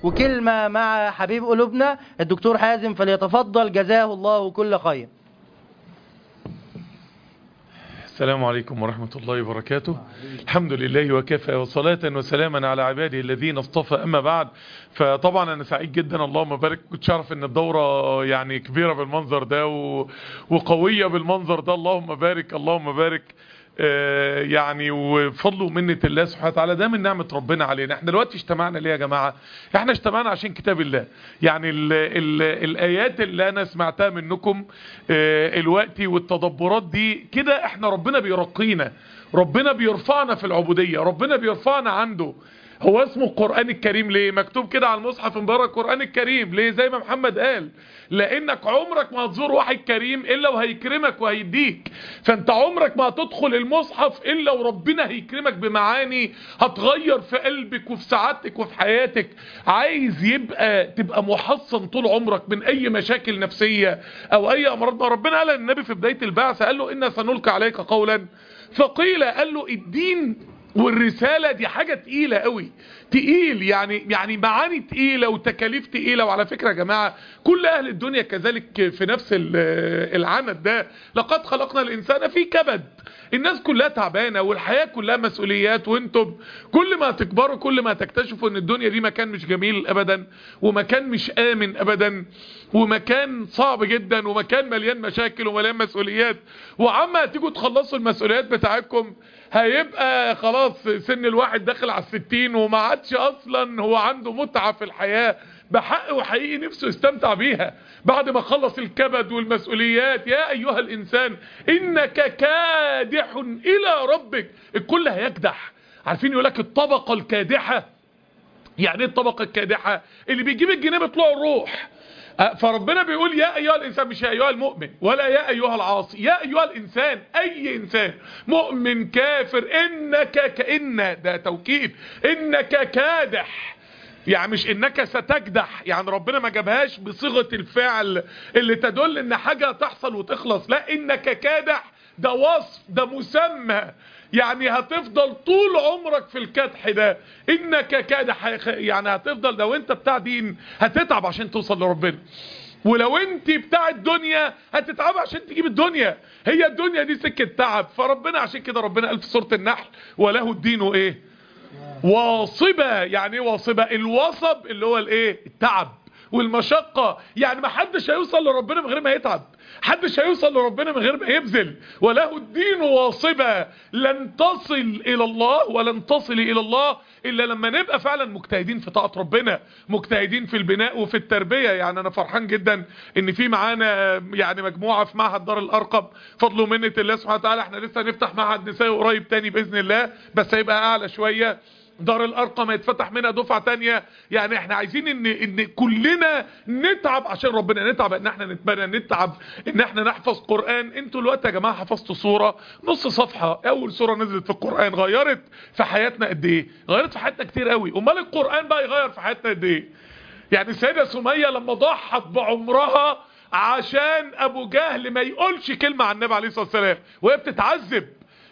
وكلمة مع حبيب قلوبنا الدكتور حازم فليتفضل جزاه الله كل خير السلام عليكم ورحمة الله وبركاته الحمد لله وكفى وصلاة وسلاما على عباده الذين اصطفى أما بعد فطبعا أنا سعيد جدا اللهم بارك كنت عارف أن الدورة يعني كبيرة بالمنظر ده و... وقوية بالمنظر ده اللهم بارك اللهم بارك آه يعني وفضل ومنة الله سبحانه وتعالى ده من نعمة ربنا علينا احنا دلوقتي اجتمعنا ليه يا جماعة احنا اجتمعنا عشان كتاب الله يعني ال ال الآيات اللي انا سمعتها منكم اه الوقت والتدبرات دي كده احنا ربنا بيرقينا ربنا بيرفعنا في العبودية ربنا بيرفعنا عنده هو اسمه القرآن الكريم ليه مكتوب كده على المصحف من بره القرآن الكريم ليه زي ما محمد قال لانك عمرك ما هتزور واحد كريم الا وهيكرمك وهيديك فانت عمرك ما هتدخل المصحف الا وربنا هيكرمك بمعاني هتغير في قلبك وفي سعادتك وفي حياتك عايز يبقى تبقى محصن طول عمرك من اي مشاكل نفسية او اي امراض ما ربنا قال للنبي في بداية البعثة قال له انا سنلقي عليك قولا فقيل قال له الدين والرسالة دي حاجة تقيلة قوي تقيل يعني يعني معاني تقيلة وتكاليف تقيلة وعلى فكرة يا جماعة كل اهل الدنيا كذلك في نفس العند ده لقد خلقنا الانسان في كبد الناس كلها تعبانة والحياة كلها مسؤوليات وانتم كل ما تكبروا كل ما تكتشفوا ان الدنيا دي مكان مش جميل ابدا ومكان مش امن ابدا ومكان صعب جدا ومكان مليان مشاكل ومليان مسؤوليات وعما تيجوا تخلصوا المسؤوليات بتاعتكم هيبقى خلاص سن الواحد داخل على الستين وما عادش اصلا هو عنده متعة في الحياة بحق وحقيقي نفسه يستمتع بيها بعد ما خلص الكبد والمسؤوليات يا ايها الانسان انك كادح الى ربك الكل هيكدح عارفين يقولك الطبقة الكادحة يعني ايه الطبقة الكادحة اللي بيجيب الجنيه بيطلعوا الروح فربنا بيقول يا ايها الانسان مش يا ايها المؤمن ولا يا ايها العاصي يا ايها الانسان اي انسان مؤمن كافر انك كأن ده توكيد انك كادح يعني مش انك ستجدح يعني ربنا ما جابهاش بصيغة الفعل اللي تدل ان حاجة تحصل وتخلص لا انك كادح ده وصف ده مسمى يعني هتفضل طول عمرك في الكدح ده انك كادح يعني هتفضل لو انت بتاع دين هتتعب عشان توصل لربنا ولو انت بتاع الدنيا هتتعب عشان تجيب الدنيا هي الدنيا دي سكة تعب فربنا عشان كده ربنا قال في سورة النحل وله الدين ايه واصبة يعني ايه واصبة الوصب اللي هو الايه التعب والمشقة يعني ما حدش هيوصل لربنا من غير ما يتعب حدش هيوصل لربنا من غير ما يبذل وله الدين واصبة لن تصل الى الله ولن تصل الى الله الا لما نبقى فعلا مجتهدين في طاعة ربنا مجتهدين في البناء وفي التربية يعني انا فرحان جدا ان في معانا يعني مجموعة في معهد دار الارقم فضل ومنة الله سبحانه وتعالى احنا لسه نفتح معهد نسائي قريب تاني باذن الله بس هيبقى اعلى شوية دار الارقم هيتفتح منها دفعه تانية يعني احنا عايزين ان ان كلنا نتعب عشان ربنا نتعب ان احنا نتبنى نتعب ان احنا نحفظ قران انتوا الوقت يا جماعه حفظتوا سوره نص صفحه اول سوره نزلت في القران غيرت في حياتنا قد ايه غيرت في حياتنا كتير قوي امال القران بقى يغير في حياتنا قد ايه يعني السيده سميه لما ضحت بعمرها عشان ابو جهل ما يقولش كلمه عن النبي عليه الصلاه والسلام وهي بتتعذب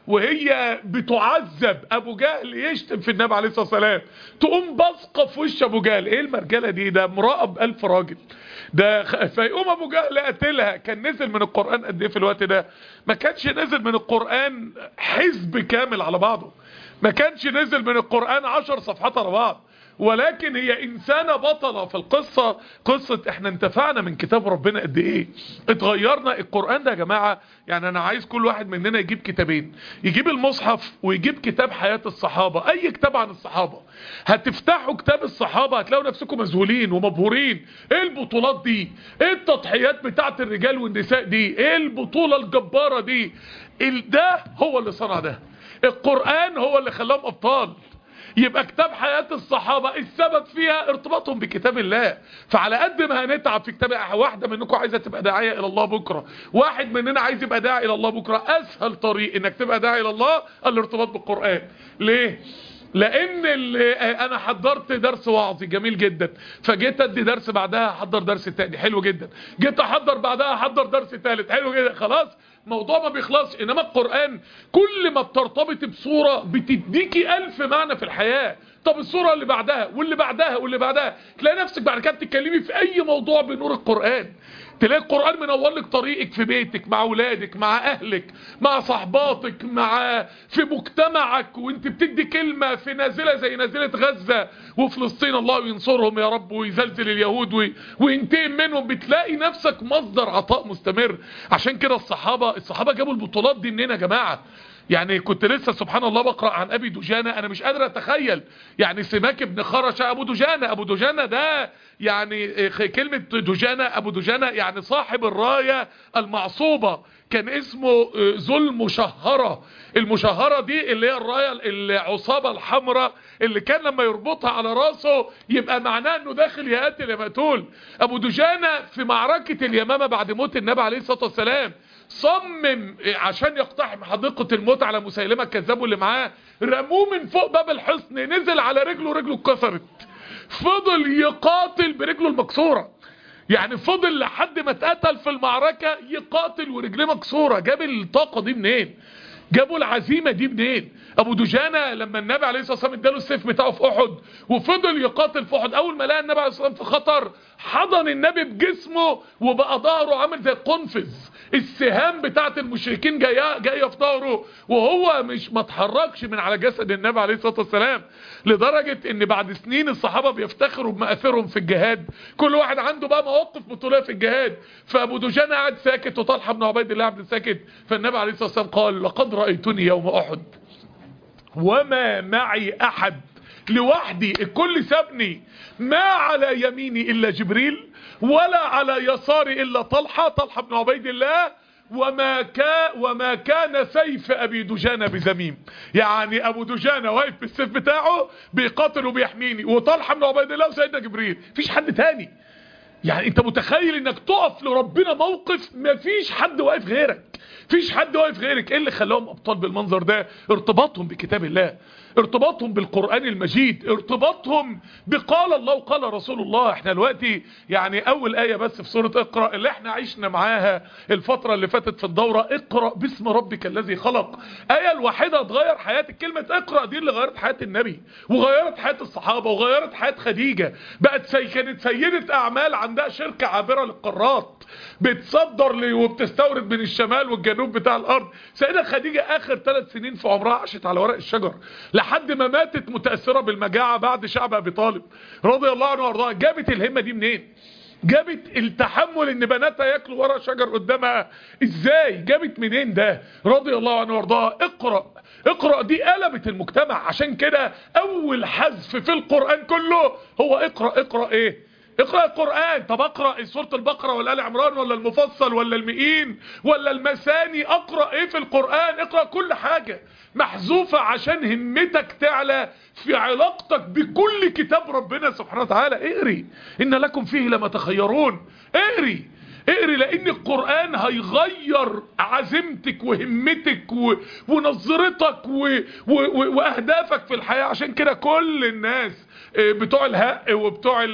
وهي بتعذب ابو جهل يشتم في النبي عليه الصلاه والسلام تقوم بصقه في وش ابو جهل ايه المرجله دي ده امراه بألف راجل ده فيقوم ابو جهل قتلها كان نزل من القران قد ايه في الوقت ده ما كانش نزل من القران حزب كامل على بعضه ما كانش نزل من القران عشر صفحات على بعض ولكن هي انسانة بطلة في القصة قصة احنا انتفعنا من كتاب ربنا قد ايه اتغيرنا القرآن ده يا جماعة يعني انا عايز كل واحد مننا يجيب كتابين يجيب المصحف ويجيب كتاب حياة الصحابة اي كتاب عن الصحابة هتفتحوا كتاب الصحابة هتلاقوا نفسكم مذهولين ومبهورين ايه البطولات دي ايه التضحيات بتاعت الرجال والنساء دي ايه البطولة الجبارة دي ده هو اللي صنع ده القرآن هو اللي خلاهم ابطال يبقى كتاب حياة الصحابة السبب فيها ارتباطهم بكتاب الله فعلى قد ما هنتعب في كتاب واحدة منكم عايزة تبقى داعية الى الله بكرة واحد مننا عايز يبقى داعي الى الله بكرة اسهل طريق انك تبقى داعي الى الله الارتباط بالقرآن ليه لان انا حضرت درس وعظي جميل جدا فجيت ادي درس بعدها احضر درس تاني حلو جدا جيت احضر بعدها احضر درس تالت حلو جدا خلاص موضوع ما بيخلصش انما القرآن كل ما بترتبط بصورة بتديكي الف معنى في الحياة طب الصورة اللي بعدها واللي بعدها واللي بعدها تلاقي نفسك بعد كده بتتكلمي في اي موضوع بنور القرآن تلاقي القرآن منور لك طريقك في بيتك مع اولادك مع اهلك مع صحباتك مع في مجتمعك وانت بتدي كلمة في نازلة زي نازلة غزة وفلسطين الله ينصرهم يا رب ويزلزل اليهود وي- وينتقم منهم بتلاقي نفسك مصدر عطاء مستمر عشان كده الصحابة الصحابة جابوا البطولات دي منين يا جماعة يعني كنت لسه سبحان الله بقرأ عن أبي دجانة أنا مش قادر أتخيل يعني سماك ابن خرشة أبو دجانة أبو دجانة ده يعني كلمة دجانة أبو دجانة يعني صاحب الراية المعصوبة كان اسمه ذو المشهرة المشهرة دي اللي هي الراية العصابة الحمراء اللي كان لما يربطها على راسه يبقى معناه انه داخل يقاتل يا مقتول ابو دجانة في معركة اليمامة بعد موت النبي عليه الصلاة والسلام صمم عشان يقتحم حديقة الموت على مسيلمة الكذاب اللي معاه رموه من فوق باب الحصن نزل على رجله رجله اتكسرت فضل يقاتل برجله المكسورة يعني فضل لحد ما اتقتل في المعركة يقاتل ورجليه مكسورة جاب الطاقة دي منين جابوا العزيمة دي منين ابو دجانة لما النبي عليه الصلاة والسلام اداله السيف بتاعه في احد وفضل يقاتل في احد اول ما لقى النبي عليه الصلاة والسلام في خطر حضن النبي بجسمه وبقى ظهره عامل زي القنفذ السهام بتاعت المشركين جايه جايه في ظهره وهو مش ما اتحركش من على جسد النبي عليه الصلاه والسلام لدرجه ان بعد سنين الصحابه بيفتخروا بمآثرهم في الجهاد كل واحد عنده بقى مواقف بطوليه في الجهاد فابو دجانه قاعد ساكت وطلحه بن عبيد الله عبد ساكت فالنبي عليه الصلاه والسلام قال لقد رايتني يوم احد وما معي احد لوحدي الكل سابني ما على يميني الا جبريل ولا على يساري الا طلحة طلحة بن عبيد الله وما كان وما كان سيف ابي دجانة بزميم يعني ابو دجانة واقف بالسيف بتاعه بيقاتل وبيحميني وطلحة بن عبيد الله وسيدنا جبريل مفيش حد تاني يعني انت متخيل انك تقف لربنا موقف مفيش حد واقف غيرك فيش حد واقف غيرك ايه اللي خلاهم ابطال بالمنظر ده ارتباطهم بكتاب الله ارتباطهم بالقرآن المجيد ارتباطهم بقال الله وقال رسول الله احنا دلوقتي يعني اول آية بس في سورة اقرأ اللي احنا عشنا معاها الفترة اللي فاتت في الدورة اقرأ باسم ربك الذي خلق آية الوحيدة تغير حياتك كلمة اقرأ دي اللي غيرت حياة النبي وغيرت حياة الصحابة وغيرت حياة خديجة بقت سي كانت سيدة اعمال عندها شركة عابرة للقارات بتصدر لي وبتستورد من الشمال والجنوب بتاع الارض سيدة خديجة اخر ثلاث سنين في عمرها عاشت على ورق الشجر لحد ما ماتت متأثرة بالمجاعة بعد شعب ابي طالب رضي الله عنه وارضاها جابت الهمة دي منين جابت التحمل ان بناتها ياكلوا ورا شجر قدامها ازاي جابت منين ده رضي الله عنه وارضاها اقرأ اقرأ دي قلبت المجتمع عشان كده اول حذف في القرآن كله هو اقرأ اقرأ ايه اقرأ القرآن طب اقرأ سورة البقرة ولا آل عمران ولا المفصل ولا المئين ولا المثاني اقرأ ايه في القرآن اقرأ كل حاجة محذوفة عشان همتك تعلى في علاقتك بكل كتاب ربنا سبحانه وتعالى اقري ان لكم فيه لما تخيرون اقري اقري لان القرآن هيغير عزيمتك وهمتك و... ونظرتك و... و... و... واهدافك في الحياة عشان كده كل الناس بتوع الهق وبتوع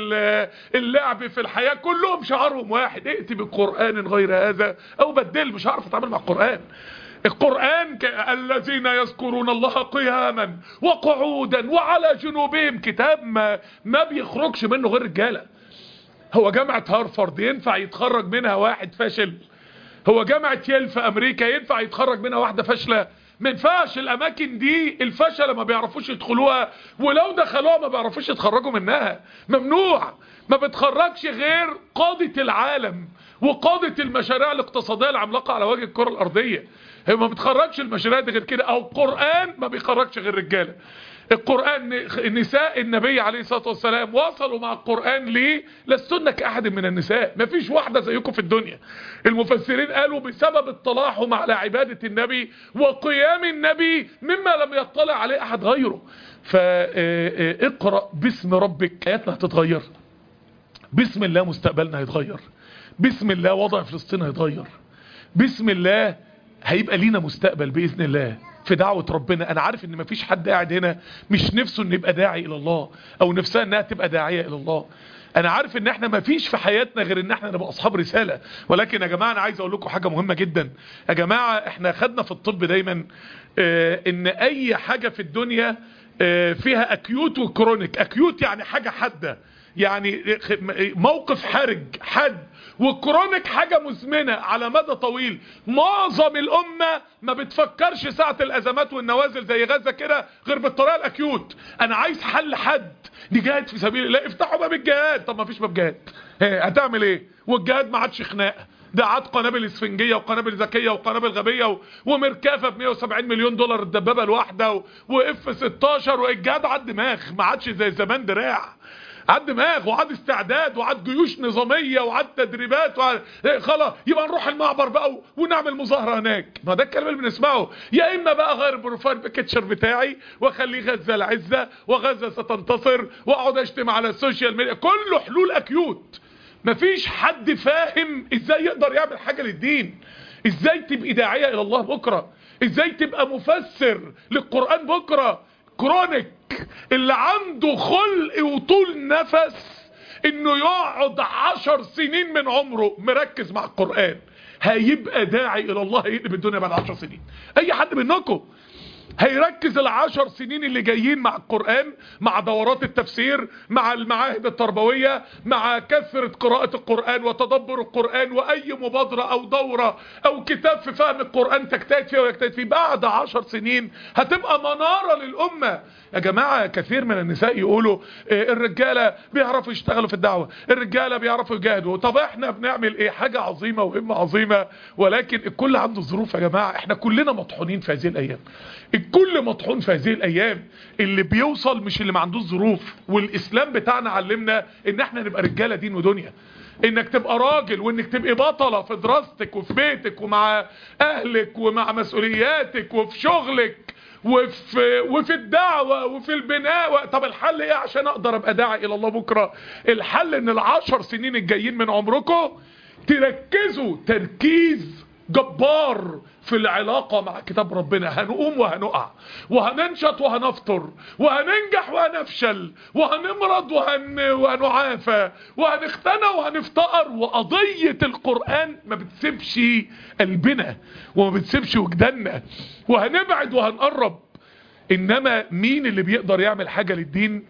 اللعب في الحياة كلهم شعارهم واحد ائتي بقرآن غير هذا او بدل مش هعرف اتعامل مع القرآن القرآن ك... الذين يذكرون الله قياما وقعودا وعلى جنوبهم كتاب ما, ما بيخرجش منه غير رجاله هو جامعة هارفارد ينفع يتخرج منها واحد فاشل هو جامعة ييل في امريكا ينفع يتخرج منها واحدة فاشلة ما ينفعش الاماكن دي الفشلة ما بيعرفوش يدخلوها ولو دخلوها ما بيعرفوش يتخرجوا منها ممنوع ما بتخرجش غير قادة العالم وقادة المشاريع الاقتصادية العملاقة على وجه الكرة الارضية هي ما بتخرجش المشاريع دي غير كده او القرآن ما بيخرجش غير رجاله القرآن نساء النبي عليه الصلاة والسلام وصلوا مع القرآن ليه لستن كأحد من النساء مفيش واحدة زيكم في الدنيا المفسرين قالوا بسبب اطلاعهم على عبادة النبي وقيام النبي مما لم يطلع عليه أحد غيره فاقرأ باسم ربك حياتنا هتتغير بسم الله مستقبلنا هيتغير بسم الله وضع فلسطين هيتغير بسم الله هيبقى لينا مستقبل بإذن الله في دعوة ربنا انا عارف ان مفيش حد قاعد هنا مش نفسه ان يبقى داعي الى الله او نفسها انها تبقى داعية الى الله انا عارف ان احنا ما فيش في حياتنا غير ان احنا نبقى اصحاب رسالة ولكن يا جماعة انا عايز اقول لكم حاجة مهمة جدا يا جماعة احنا خدنا في الطب دايما اه ان اي حاجة في الدنيا اه فيها اكيوت وكرونيك اكيوت يعني حاجة حادة يعني موقف حرج حد والكرونيك حاجة مزمنة على مدى طويل معظم الأمة ما بتفكرش ساعة الأزمات والنوازل زي غزة كده غير بالطريقة الأكيوت أنا عايز حل حد نجاهد في سبيل الله افتحوا باب الجهاد طب ما فيش باب جهاد هتعمل ايه والجهاد ما عادش خناقه ده عاد قنابل اسفنجيه وقنابل ذكيه وقنابل غبيه و... ومركافه ب 170 مليون دولار الدبابه الواحده واف 16 والجهاد عاد دماغ ما عادش زي زمان دراع عاد دماغ وعاد استعداد وعاد جيوش نظامية وعاد تدريبات وعاد خلاص يبقى نروح المعبر بقى ونعمل مظاهرة هناك ما ده الكلام اللي بنسمعه يا اما بقى غير البروفايل بيكتشر بتاعي واخليه غزة العزة وغزة ستنتصر واقعد اشتم على السوشيال ميديا كله حلول اكيوت مفيش حد فاهم ازاي يقدر يعمل حاجة للدين ازاي تبقى داعية الى الله بكرة ازاي تبقى مفسر للقرآن بكرة كرونيك اللي عنده خلق وطول نفس انه يقعد عشر سنين من عمره مركز مع القرآن هيبقى داعي الى الله هيقلب الدنيا بعد عشر سنين اي حد منكم هيركز العشر سنين اللي جايين مع القرآن مع دورات التفسير مع المعاهد التربوية مع كثرة قراءة القرآن وتدبر القرآن وأي مبادرة أو دورة أو كتاب في فهم القرآن تجتهد فيه ويجتهد فيه بعد عشر سنين هتبقى منارة للأمة يا جماعة كثير من النساء يقولوا الرجالة بيعرفوا يشتغلوا في الدعوة الرجالة بيعرفوا يجاهدوا طب احنا بنعمل ايه حاجة عظيمة وهمة عظيمة ولكن الكل عنده ظروف يا جماعة احنا كلنا مطحونين في هذه الأيام الكل مطحون في هذه الايام اللي بيوصل مش اللي ما عندوش ظروف والاسلام بتاعنا علمنا ان احنا نبقى رجاله دين ودنيا انك تبقى راجل وانك تبقى بطلة في دراستك وفي بيتك ومع اهلك ومع مسؤولياتك وفي شغلك وفي وفي الدعوة وفي البناء طب الحل ايه عشان اقدر ابقى داعي الى الله بكرة الحل ان العشر سنين الجايين من عمركم تركزوا تركيز جبار في العلاقة مع كتاب ربنا هنقوم وهنقع وهننشط وهنفطر وهننجح وهنفشل وهنمرض وهن... وهنعافى وهنختنى وهنفتقر وقضية القرآن ما بتسيبش قلبنا وما بتسيبش وجداننا وهنبعد وهنقرب انما مين اللي بيقدر يعمل حاجة للدين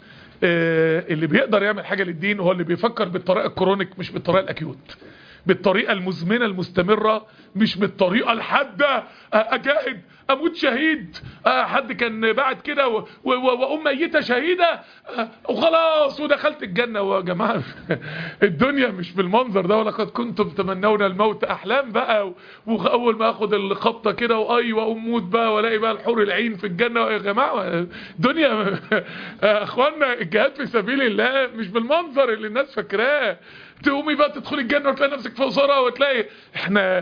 آه اللي بيقدر يعمل حاجة للدين هو اللي بيفكر بالطريقة الكرونيك مش بالطريقة الاكيوت بالطريقة المزمنة المستمرة مش بالطريقة الحادة اجاهد اموت شهيد حد كان بعد كده وام ميتة شهيدة وخلاص ودخلت الجنة ويا جماعة الدنيا مش بالمنظر ده ولقد كنتم تمنون الموت احلام بقى واول ما اخد الخبطة كده وايوه اموت بقى والاقي بقى الحور العين في الجنة يا جماعة الدنيا اخوانا الجهاد في سبيل الله مش بالمنظر اللي الناس فاكراه تقومي بقى تدخلي الجنة وتلاقي نفسك في أسرة وتلاقي احنا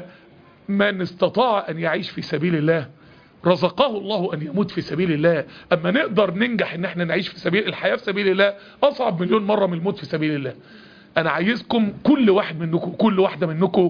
من استطاع ان يعيش في سبيل الله رزقه الله ان يموت في سبيل الله اما نقدر ننجح ان احنا نعيش في سبيل الحياة في سبيل الله اصعب مليون مرة من الموت في سبيل الله انا عايزكم كل واحد منكم كل واحدة منكم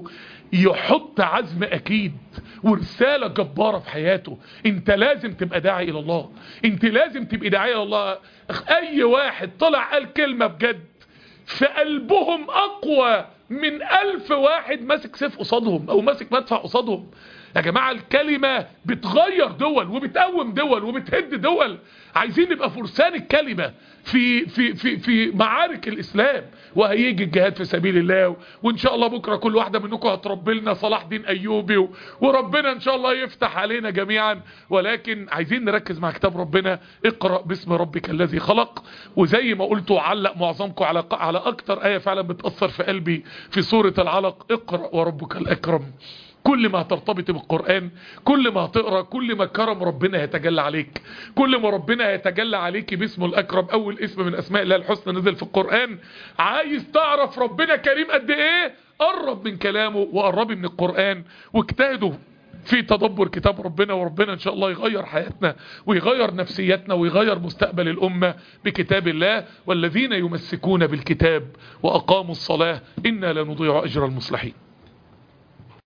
يحط عزم اكيد ورسالة جبارة في حياته انت لازم تبقى داعي الى الله انت لازم تبقى داعي الى الله اي واحد طلع قال كلمة بجد في قلبهم اقوى من الف واحد ماسك سيف قصادهم او ماسك مدفع قصادهم يا جماعة الكلمة بتغير دول وبتقوم دول وبتهد دول عايزين نبقى فرسان الكلمة في في في في معارك الاسلام وهيجي الجهاد في سبيل الله وان شاء الله بكره كل واحده منكم هتربي لنا صلاح دين ايوبي وربنا ان شاء الله يفتح علينا جميعا ولكن عايزين نركز مع كتاب ربنا اقرا باسم ربك الذي خلق وزي ما قلت علق معظمكم على على اكتر ايه فعلا بتاثر في قلبي في سوره العلق اقرا وربك الاكرم كل ما هترتبط بالقرآن كل ما هتقرأ كل ما كرم ربنا يتجلى عليك كل ما ربنا يتجلى عليك باسمه الأكرم أول اسم من أسماء الله الحسنى نزل في القرآن عايز تعرف ربنا كريم قد إيه قرب من كلامه وقربي من القرآن واجتهدوا في تدبر كتاب ربنا وربنا ان شاء الله يغير حياتنا ويغير نفسيتنا ويغير مستقبل الامة بكتاب الله والذين يمسكون بالكتاب واقاموا الصلاة انا لا نضيع اجر المصلحين